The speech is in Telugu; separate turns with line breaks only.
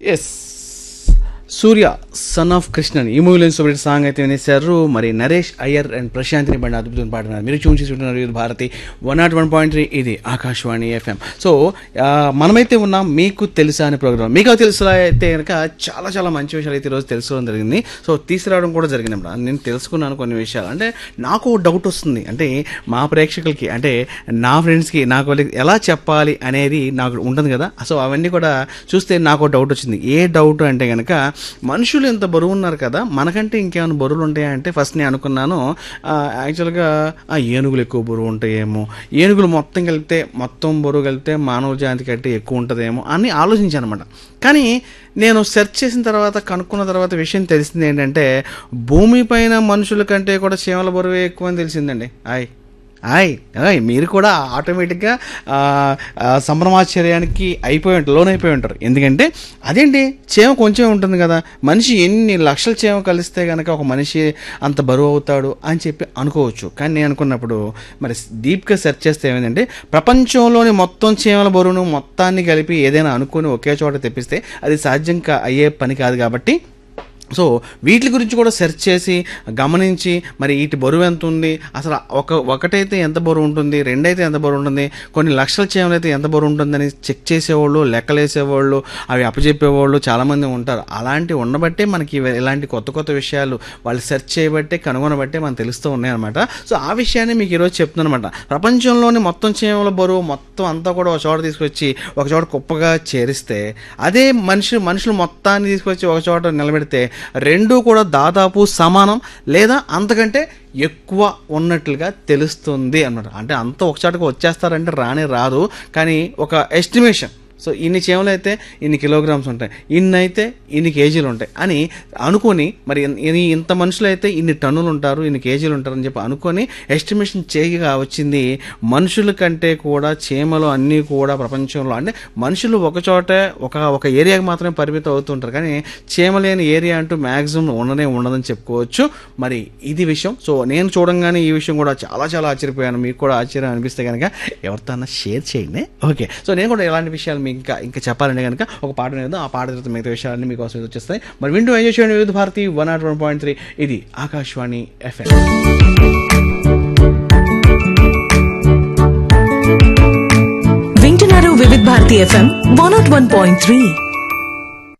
yes Surya son of Krishnan ఈ మూవీలో సూపర్ సాంగ్ అయితే వినేశారు మరి నరేష్ అయ్యర్ అండ్ ప్రశాంత్ని బండి అద్భుతం పాడినారు మీరు చూసి చూస్తున్నారు ఇది Bharati one nought one point three ఇది ఆకాశవాణి ఎఫ్ఎం సో ఆ, మనమైతే ఉన్నాం మీకు తెలుసా అనే ప్రోగ్రామ్ మీకు తెలుసులా అయితే కనుక చాలా చాలా మంచి విషయాలు అయితే ఈరోజు తెలుసుకోవడం జరిగింది సో తీసుకురావడం కూడా జరిగింది అన్నమాట నేను తెలుసుకున్నాను కొన్ని విషయాలు అంటే నాకు డౌట్ వస్తుంది అంటే మా ప్రేక్షకులకి అంటే నా ఫ్రెండ్స్కి నాకు వాళ్ళకి ఎలా చెప్పాలి అనేది నాకు ఉంటుంది కదా సో అవన్నీ కూడా చూస్తే నాకు డౌట్ వచ్చింది ఏ డౌట్ అంటే కనుక మనుషులు ఎంత బరువు ఉన్నారు కదా మనకంటే ఇంకేమైనా బరువులు ఉంటాయా అంటే ఫస్ట్ నేను అనుకున్నాను ఆ, యాక్చువల్గా ఆ, ఏనుగులు ఎక్కువ బరువు ఉంటాయేమో ఏనుగులు మొత్తం కలిపితే మొత్తం బరువు కలిపితే మానవ జాతి కంటే ఎక్కువ ఉంటుందేమో అని ఆలోచించాను అనమాట కానీ నేను సెర్చ్ చేసిన తర్వాత కనుక్కున్న తర్వాత విషయం తెలిసింది ఏంటంటే భూమి పైన మనుషుల కంటే కూడా చీమల బరువే ఎక్కువ అని తెలిసిందండి ఆయ్ ఆయ్ ఆయ్ మీరు కూడా ఆటోమేటిక్గా ఆ, ఆ, సంభ్రమాశ్చర్యానికి అయిపోయి ఉంటారు లోన్ అయిపోయి ఉంటారు ఎందుకంటే అదేంటి చేమ కొంచెం ఉంటుంది కదా మనిషి ఎన్ని లక్షల చేమ కలిస్తే కనుక ఒక మనిషి అంత బరువు అవుతాడు అని చెప్పి అనుకోవచ్చు కానీ నేను అనుకున్నప్పుడు మరి డీప్గా సెర్చ్ చేస్తే ఏమైందంటే ప్రపంచంలోని మొత్తం చీమల బరువును మొత్తాన్ని కలిపి ఏదైనా అనుకుని ఒకే చోట తెప్పిస్తే అది సాధ్యం కా అయ్యే పని కాదు కాబట్టి సో వీటి గురించి కూడా సెర్చ్ చేసి గమనించి మరి వీటి బరువు ఎంత ఉంది అసలు ఒక ఒకటైతే ఎంత బరువు ఉంటుంది రెండైతే ఎంత బరువు ఉంటుంది కొన్ని లక్షల చేమలు అయితే ఎంత బరువు ఉంటుందని చెక్ చేసేవాళ్ళు లెక్కలేసేవాళ్ళు అవి అప్పచెప్పేవాళ్ళు చాలామంది ఉంటారు అలాంటి ఉండబట్టే మనకి ఇవ- ఇలాంటి కొత్త కొత్త విషయాలు వాళ్ళు సెర్చ్ చేయబట్టే కనుగొనబట్టే మనకు తెలుస్తూ ఉన్నాయన్నమాట సో ఆ విషయాన్ని మీకు ఈరోజు చెప్తున్నాను అనమాట ప్రపంచంలోని మొత్తం చీమల బరువు మొత్తం అంతా కూడా ఒక చోట తీసుకొచ్చి ఒక చోట కుప్పగా చేరిస్తే అదే మనిషి మనుషులు మొత్తాన్ని తీసుకొచ్చి ఒక చోట నిలబెడితే రెండూ కూడా దాదాపు సమానం లేదా అంతకంటే ఎక్కువ ఉన్నట్లుగా తెలుస్తుంది అన్నమాట అంటే అంత ఒక చోటకు వచ్చేస్తారంటే రానే రాదు కానీ ఒక ఎస్టిమేషన్ సో ఇన్ని చేమలు అయితే ఇన్ని కిలోగ్రామ్స్ ఉంటాయి ఇన్ని అయితే ఇన్ని కేజీలు ఉంటాయి అని అనుకొని మరి ఇన్- ఇన్ని ఇంత మనుషులు అయితే ఇన్ని టన్నులు ఉంటారు ఇన్ని కేజీలు ఉంటారు అని చెప్పి అనుకొని ఎస్టిమేషన్ చేయగా వచ్చింది మనుషుల కంటే కూడా చీమలు అన్నీ కూడా ప్రపంచంలో అంటే మనుషులు ఒక చోట ఒక ఒక ఏరియాకి మాత్రమే పరిమితం అవుతుంటారు కానీ చీమ లేని ఏరియా అంటూ మ్యాక్సిమం ఉండనే ఉండదని చెప్పుకోవచ్చు మరి ఇది విషయం సో నేను చూడంగానే ఈ విషయం కూడా చాలా చాలా ఆశ్చర్యపోయాను మీకు కూడా ఆశ్చర్యం అనిపిస్తే కనుక ఎవరితో షేర్ చేయండి ఓకే సో నేను కూడా ఇలాంటి విషయాలు మీకు ఇంకా ఇంకా చెప్పాలంటే కనుక ఒక పాట అనేది ఆ పాట తర్వాత మిగతా విషయాలన్నీ మీకోసం వచ్చేస్తాయి మరి వింటూ ఎంజాయ్ చేయండి Vividh Bharati one nought one point three ఇది ఆకాశవాణి ఎఫ్ఎం
వింటున్నారు Vividh Bharati FM one nought one point three